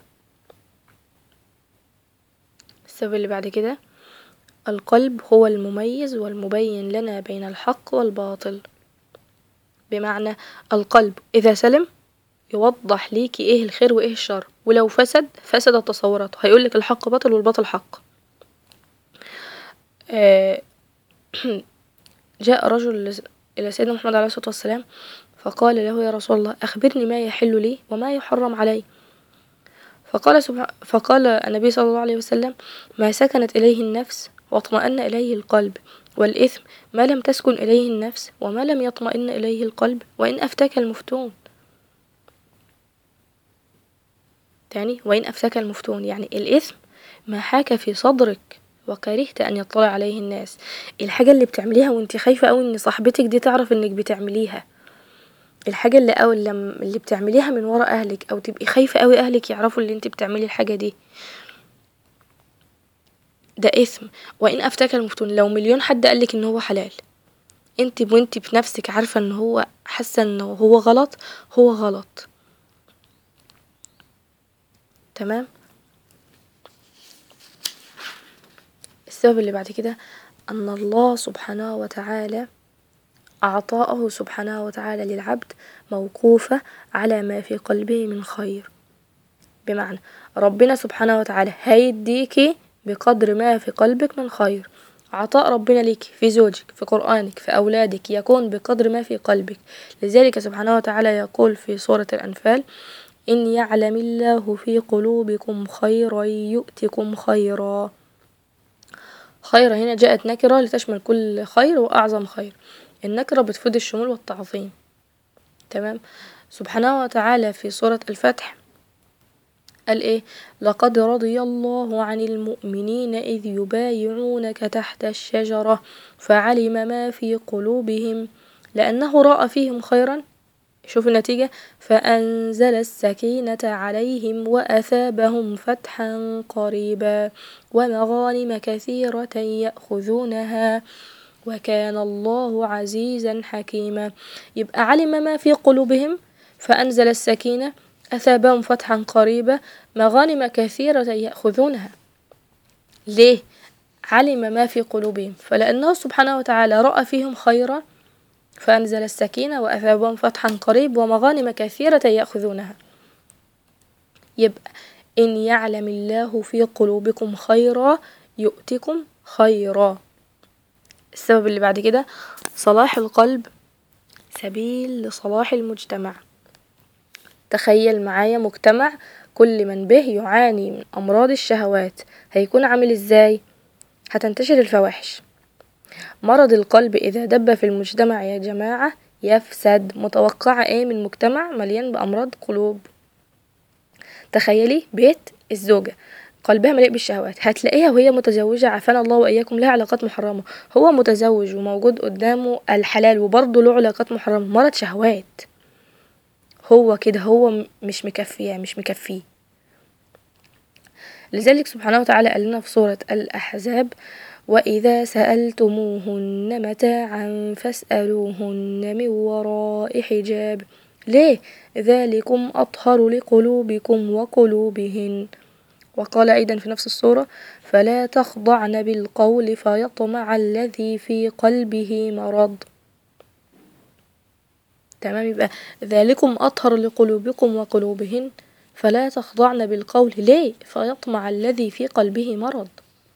السبب اللي بعد كده القلب هو المميز والمبين لنا بين الحق والباطل بمعنى القلب إذا سلم يوضح ليكي ايه الخير وايه الشر ولو فسد فسد تصوراته هيقولك الحق باطل والباطل حق آه جاء رجل إلى سيدنا محمد عليه الصلاة والسلام فقال له يا رسول الله أخبرني ما يحل لي وما يحرم علي فقال, سبح... فقال النبي صلى الله عليه وسلم ما سكنت إليه النفس واطمأن إليه القلب والإثم ما لم تسكن إليه النفس وما لم يطمئن إليه القلب وإن أفتك المفتون تاني وإن أفتك المفتون يعني الإثم ما حاك في صدرك وكرهت أن يطلع عليه الناس الحاجة اللي بتعمليها وانت خايفة أوي إن صاحبتك دي تعرف إنك بتعمليها الحاجة اللي أول لما اللي بتعمليها من ورا أهلك أو تبقي خايفة أوي أهلك يعرفوا اللي انت بتعملي الحاجة دي ده إثم وإن أفتاك المفتون لو مليون حد قالك إن هو حلال انت وانت بنفسك عارفة إن هو حاسة إنه هو غلط هو غلط تمام السبب اللي بعد كده أن الله سبحانه وتعالى عطاءه سبحانه وتعالى للعبد موقوفة على ما في قلبه من خير بمعنى ربنا سبحانه وتعالى هيديكي بقدر ما في قلبك من خير عطاء ربنا ليك في زوجك في قرآنك في أولادك يكون بقدر ما في قلبك لذلك سبحانه وتعالى يقول في سورة الأنفال إن يعلم الله في قلوبكم خيرا يؤتكم خيرا خير هنا جاءت نكرة لتشمل كل خير وأعظم خير النكرة بتفيد الشمول والتعظيم تمام سبحانه وتعالى في سورة الفتح قال ايه لقد رضي الله عن المؤمنين إذ يبايعونك تحت الشجرة فعلم ما في قلوبهم لأنه رأى فيهم خيرا شوف النتيجة فأنزل السكينة عليهم وأثابهم فتحا قريبا ومغانم كثيرة يأخذونها وكان الله عزيزا حكيما يبقى علم ما في قلوبهم فأنزل السكينة أثابهم فتحا قريبا مغانم كثيرة يأخذونها ليه؟ علم ما في قلوبهم فلأنه سبحانه وتعالى رأى فيهم خيرا فأنزل السكينة وأثابهم فتحا قريب ومغانم كثيرة يأخذونها يبقى إن يعلم الله في قلوبكم خيرا يؤتكم خيرا السبب اللي بعد كده صلاح القلب سبيل لصلاح المجتمع تخيل معايا مجتمع كل من به يعاني من أمراض الشهوات هيكون عامل ازاي هتنتشر الفواحش مرض القلب إذا دب في المجتمع يا جماعة يفسد متوقعة ايه من مجتمع مليان بأمراض قلوب تخيلي بيت الزوجة قلبها مليء بالشهوات هتلاقيها وهي متزوجة عافانا الله وإياكم لها علاقات محرمة هو متزوج وموجود قدامه الحلال وبرضه له علاقات محرمة مرض شهوات هو كده هو م- مش مكفية مش مكفيه لذلك سبحانه وتعالى قال لنا في سورة الأحزاب وإذا سألتموهن متاعا فاسألوهن من وراء حجاب ليه ذلكم أطهر لقلوبكم وقلوبهن وقال أيضا في نفس السورة فلا تخضعن بالقول فيطمع الذي في قلبه مرض تمام يبقى ذلكم أطهر لقلوبكم وقلوبهن فلا تخضعن بالقول ليه فيطمع الذي في قلبه مرض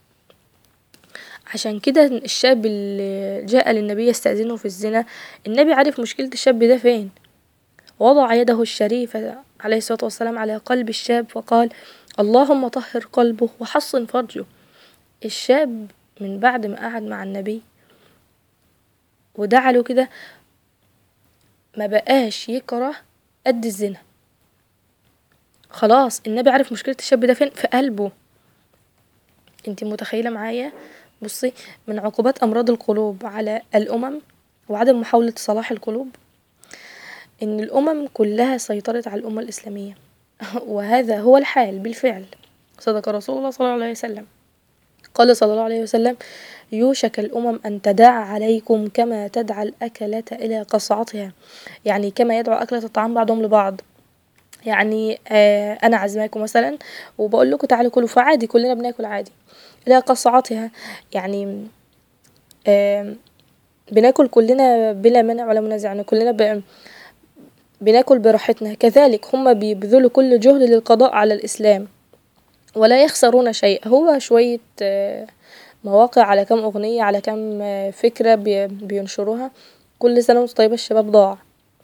عشان كده الشاب اللي جاء للنبي يستأذنه في الزنا النبي عارف مشكلة الشاب ده فين وضع يده الشريفة عليه الصلاة والسلام على قلب الشاب وقال اللهم طهر قلبه وحصن فرجه الشاب من بعد ما قعد مع النبي ودعا له كده ما بقاش يكره قد الزنا خلاص النبي عارف مشكلة الشاب ده فين في قلبه انت متخيلة معايا بصي من عقوبات أمراض القلوب على الأمم وعدم محاولة صلاح القلوب إن الأمم كلها سيطرت على الأمة الإسلامية وهذا هو الحال بالفعل صدق رسول الله صلى الله عليه وسلم قال صلى الله عليه وسلم يوشك الأمم أن تداعى عليكم كما تدعى الأكلة إلى قصعتها يعني كما يدعو أكلة الطعام بعضهم لبعض يعني آه أنا عازماكم مثلا وبقول لكم تعالوا كلوا فعادي كلنا بناكل عادي إلى قصعتها يعني آه بناكل كلنا بلا منع ولا منازع يعني كلنا ب... بناكل براحتنا كذلك هم بيبذلوا كل جهد للقضاء على الإسلام ولا يخسرون شيء هو شوية آه، مواقع على كام أغنية على كام آه، فكرة بي- بينشروها كل سنة وانتم طيبة الشباب ضاع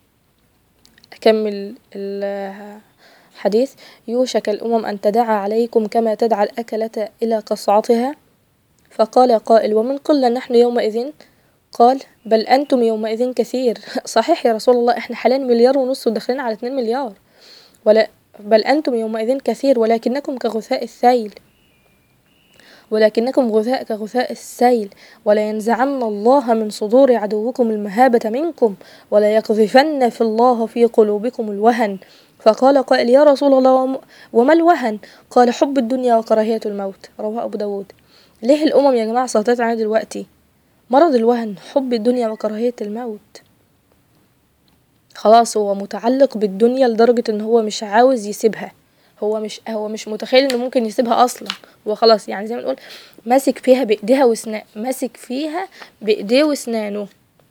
أكمل الحديث يوشك الأمم أن تدعى عليكم كما تدعى الأكلة إلى قصعتها فقال قائل ومن قلة نحن يومئذ قال بل أنتم يومئذ كثير صحيح يا رسول الله احنا حاليا مليار ونص وداخلين على اتنين مليار ولا بل أنتم يومئذ كثير ولكنكم كغثاء السيل ولكنكم غثاء كغثاء السيل ولا ينزعن الله من صدور عدوكم المهابة منكم ولا يقذفن في الله في قلوبكم الوهن فقال قائل يا رسول الله وم- وما الوهن قال حب الدنيا وكراهية الموت رواه أبو داود ليه الأمم يا جماعة سيطرت علينا دلوقتي مرض الوهن حب الدنيا وكراهية الموت خلاص هو متعلق بالدنيا لدرجة ان هو مش عاوز يسيبها هو مش هو مش متخيل انه ممكن يسيبها اصلا هو خلاص يعني زي ما نقول ماسك فيها بايديها واسنان ماسك فيها بايديه واسنانه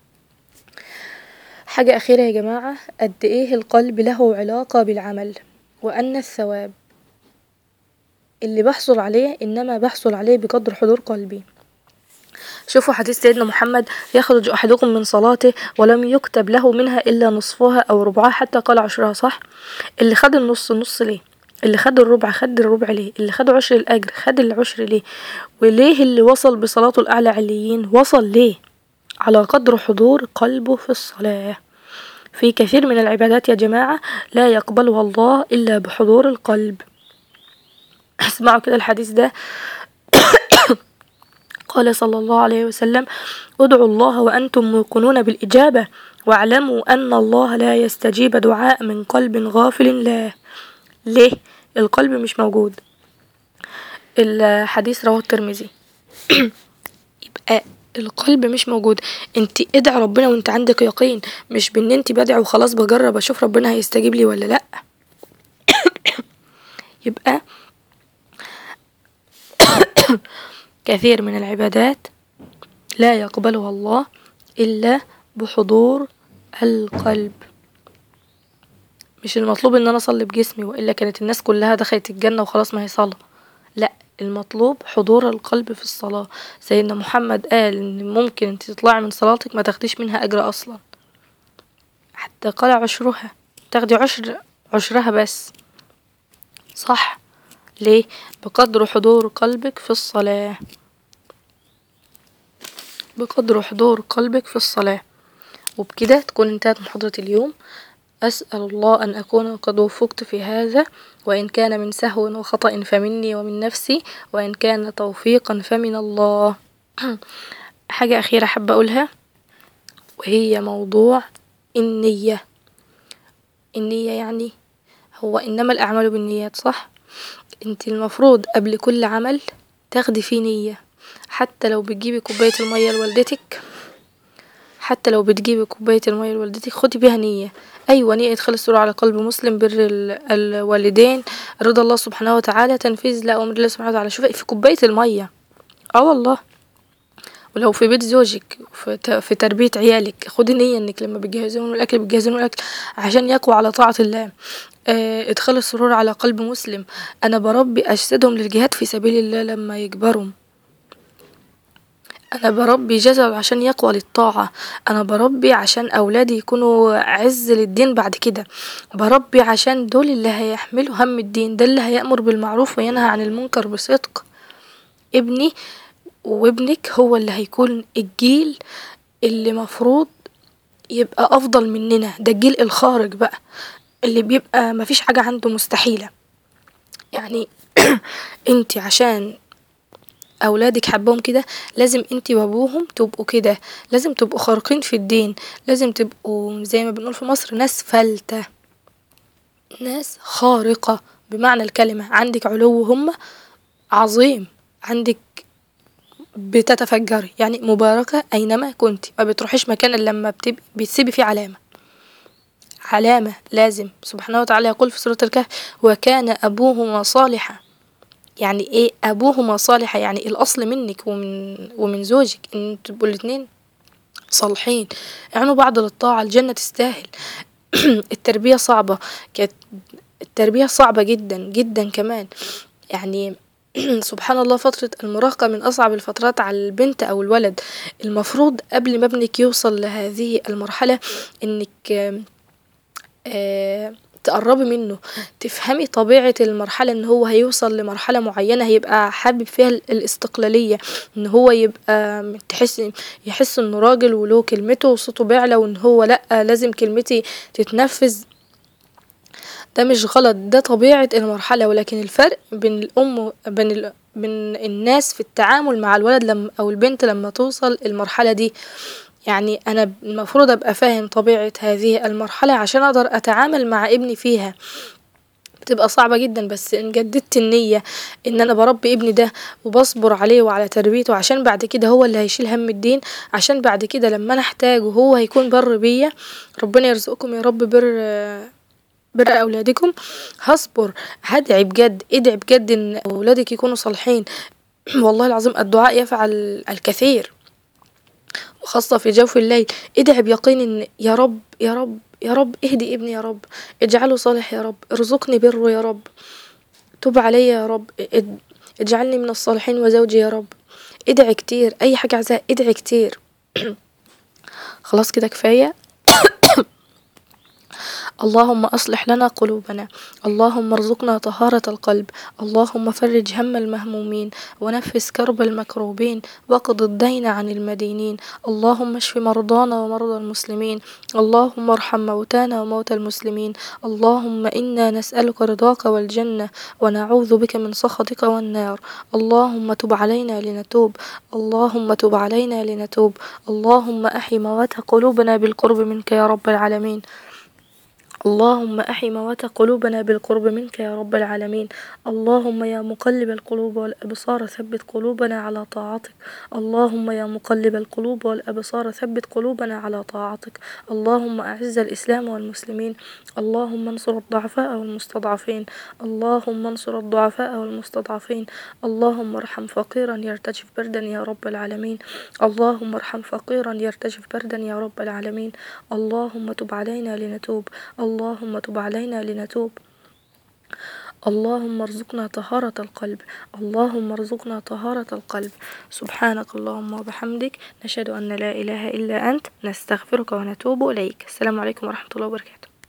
حاجة أخيرة يا جماعة قد إيه القلب له علاقة بالعمل وأن الثواب اللي بحصل عليه إنما بحصل عليه بقدر حضور قلبي شوفوا حديث سيدنا محمد يخرج أحدكم من صلاته ولم يكتب له منها إلا نصفها أو ربعها حتى قال عشرها صح اللي خد النص النص ليه اللي خد الربع خد الربع ليه اللي خد عشر الأجر خد العشر ليه وليه اللي وصل بصلاته الأعلى عليين وصل ليه على قدر حضور قلبه في الصلاة في كثير من العبادات يا جماعة لا يقبلها الله إلا بحضور القلب اسمعوا كده الحديث ده قال صلى الله عليه وسلم ادعوا الله وأنتم موقنون بالإجابة واعلموا أن الله لا يستجيب دعاء من قلب غافل لا ليه القلب مش موجود الحديث رواه الترمذي يبقى القلب مش موجود انت ادعي ربنا وانت عندك يقين مش بان انت بدعي وخلاص بجرب اشوف ربنا هيستجيب لي ولا لا يبقى كثير من العبادات لا يقبلها الله إلا بحضور القلب مش المطلوب ان انا اصلي بجسمي والا كانت الناس كلها دخلت الجنة وخلاص ما هي صلاة لا المطلوب حضور القلب في الصلاة سيدنا محمد قال ان ممكن انت تطلعي من صلاتك ما تاخديش منها اجر اصلا حتى قال عشرها تاخدي عشر عشرها بس صح ليه بقدر حضور قلبك في الصلاة بقدر حضور قلبك في الصلاة وبكده تكون انتهت محاضرة اليوم أسأل الله أن أكون قد وفقت في هذا وإن كان من سهو وخطأ فمني ومن نفسي وإن كان توفيقا فمن الله حاجة أخيرة حابة أقولها وهي موضوع النية النية يعني هو إنما الأعمال بالنيات صح انتي المفروض قبل كل عمل تاخدي فيه نية حتى لو بتجيبي كوباية المية لوالدتك حتى لو بتجيبي كوباية المية لوالدتك خدي بيها نية أيوة نية إدخال السرور على قلب مسلم بر ال- الوالدين رضا الله سبحانه وتعالى تنفيذ لأوامر الله سبحانه وتعالى شوفي في كوباية المية اه والله ولو في بيت زوجك في, ت- في تربية عيالك خدي نية انك لما بتجهزي لهم الأكل بتجهزي لهم الأكل عشان يقوى على طاعة الله آه، ادخال السرور على قلب مسلم انا بربي اجسادهم للجهاد في سبيل الله لما يكبروا انا بربي جسد عشان يقوى للطاعة انا بربي عشان اولادي يكونوا عز للدين بعد كده بربي عشان دول اللي هيحملوا هم الدين ده اللي هيأمر بالمعروف وينهى عن المنكر بصدق ابني وابنك هو اللي هيكون الجيل اللي مفروض يبقى افضل مننا ده الجيل الخارج بقى اللي بيبقى مفيش حاجة عنده مستحيلة يعني انتي عشان اولادك حبهم كده لازم انتي وابوهم تبقوا كده لازم تبقوا خارقين في الدين لازم تبقوا زي ما بنقول في مصر ناس فلتة ناس خارقة بمعنى الكلمة عندك علو هم عظيم عندك بتتفجري يعني مباركة أينما كنت ما بتروحيش مكان إلا لما بتبقي بتسيبي فيه علامة علامة لازم سبحانه وتعالى يقول في سورة الكهف وكان أبوهما صالحا يعني ايه أبوهما صالحا يعني الأصل منك ومن ومن زوجك إن انتوا تبقوا الاتنين صالحين اعملوا بعض للطاعة الجنة تستاهل التربية صعبة كانت التربية صعبة جدا جدا كمان يعني سبحان الله فترة المراهقة من أصعب الفترات على البنت أو الولد المفروض قبل ما ابنك يوصل لهذه المرحلة إنك آم، آه، تقربي منه تفهمي طبيعة المرحلة ان هو هيوصل لمرحلة معينة هيبقى حابب فيها ال- الاستقلالية ان هو يبقى تحس يحس انه راجل وله كلمته وصوته بيعلى وان هو لأ لازم كلمتي تتنفذ ده مش غلط ده طبيعة المرحلة ولكن الفرق بين الأم و- بين ال... بين الناس في التعامل مع الولد لما أو البنت لما توصل المرحلة دي يعني أنا المفروض أبقى فاهم طبيعة هذه المرحلة عشان أقدر أتعامل مع ابني فيها بتبقى صعبة جدا بس إن جددت النية إن أنا بربي ابني ده وبصبر عليه وعلى تربيته عشان بعد كده هو اللي هيشيل هم الدين عشان بعد كده لما أنا أحتاجه هو هيكون بر بيا ربنا يرزقكم يا رب بر بر أولادكم هصبر هدعي بجد ادعي بجد إن أولادك يكونوا صالحين والله العظيم الدعاء يفعل الكثير وخاصة في جوف الليل ادعي بيقين ان يا رب يا رب يا رب اهدي ابني يا رب اجعله صالح يا رب ارزقني بره يا رب تب علي يا رب اد- اجعلني من الصالحين وزوجي يا رب ادعي كتير اي حاجة عايزاها ادعي كتير خلاص كده كفاية اللهم أصلح لنا قلوبنا اللهم ارزقنا طهارة القلب اللهم فرج هم المهمومين ونفس كرب المكروبين واقض الدين عن المدينين اللهم اشف مرضانا ومرضى المسلمين اللهم ارحم موتانا وموتى المسلمين اللهم إنا نسألك رضاك والجنة ونعوذ بك من سخطك والنار اللهم تب علينا لنتوب اللهم تب علينا لنتوب اللهم أحي موات قلوبنا بالقرب منك يا رب العالمين اللهم أحي موات قلوبنا بالقرب منك يا رب العالمين اللهم يا مقلب القلوب والأبصار ثبت قلوبنا على طاعتك اللهم يا مقلب القلوب والأبصار ثبت قلوبنا على طاعتك اللهم أعز الإسلام والمسلمين اللهم انصر الضعفاء والمستضعفين اللهم انصر الضعفاء والمستضعفين اللهم ارحم فقيرا يرتجف بردا يا رب العالمين اللهم ارحم فقيرا يرتجف بردا يا رب العالمين اللهم تب علينا لنتوب اللهم تب علينا لنتوب اللهم ارزقنا طهارة القلب اللهم ارزقنا طهارة القلب سبحانك اللهم وبحمدك نشهد أن لا إله إلا أنت نستغفرك ونتوب إليك السلام عليكم ورحمة الله وبركاته